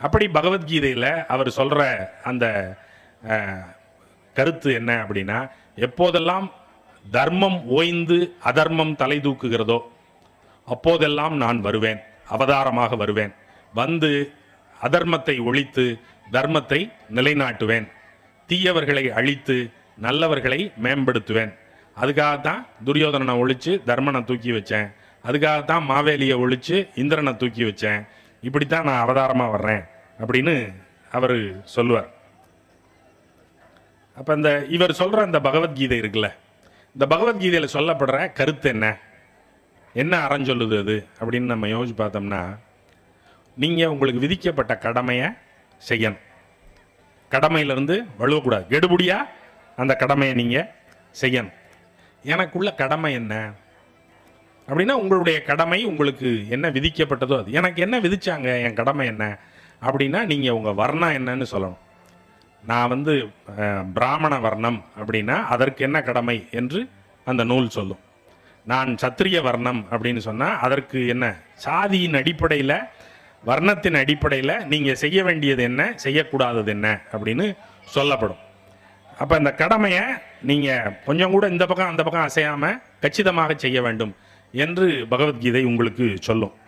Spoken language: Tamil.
அப்படி பகவத்கீதையில் அவர் சொல்கிற அந்த அஹ், கருத்து என்ன அப்படின்னா எப்போதெல்லாம் தர்மம் ஓய்ந்து அதர்மம் தலை தூக்குகிறதோ அப்போதெல்லாம் நான் வருவேன் அவதாரமாக வருவேன் வந்து அதர்மத்தை ஒழித்து தர்மத்தை நிலைநாட்டுவேன் தீயவர்களை அழித்து நல்லவர்களை மேம்படுத்துவேன் அதுக்காகத்தான் துரியோதனனை ஒழிச்சு தர்மனை தூக்கி வச்சேன் அதுக்காகத்தான் மாவேலியை ஒழிச்சு இந்திரனை தூக்கி வச்சேன் இப்படித்தான் நான் அவதாரமாக வர்றேன் அப்படின்னு அவர் சொல்லுவார் அப்போ இந்த இவர் சொல்கிற இந்த பகவத்கீதை இருக்குல்ல இந்த பகவத்கீதையில் சொல்லப்படுற கருத்து என்ன என்ன அறம் சொல்லுது அது அப்படின்னு நம்ம யோசிச்சு பார்த்தோம்னா நீங்கள் உங்களுக்கு விதிக்கப்பட்ட கடமையை செய்யணும் கடமையிலிருந்து வழுவக்கூடாது கெடுபடியா அந்த கடமையை நீங்கள் செய்யணும் எனக்குள்ள கடமை என்ன அப்படின்னா உங்களுடைய கடமை உங்களுக்கு என்ன விதிக்கப்பட்டதோ அது எனக்கு என்ன விதிச்சாங்க என் கடமை என்ன அப்படின்னா நீங்கள் உங்கள் வர்ணம் என்னன்னு சொல்லணும் நான் வந்து அஹ், பிராமண வர்ணம் அப்படின்னா அதற்கு என்ன கடமை என்று அந்த நூல் சொல்லும் நான் சத்திரிய வர்ணம் அப்படின்னு சொன்னால் அதற்கு என்ன சாதியின் அடிப்படையில் வர்ணத்தின் அடிப்படையில் நீங்கள் செய்ய வேண்டியது என்ன செய்யக்கூடாதது என்ன அப்படின்னு சொல்லப்படும் அப்போ இந்த கடமையை நீங்கள் கொஞ்சம் கூட இந்த பக்கம் அந்த பக்கம் அசையாமல் கச்சிதமாக செய்ய வேண்டும் என்று பகவத்கீதை உங்களுக்கு சொல்லும்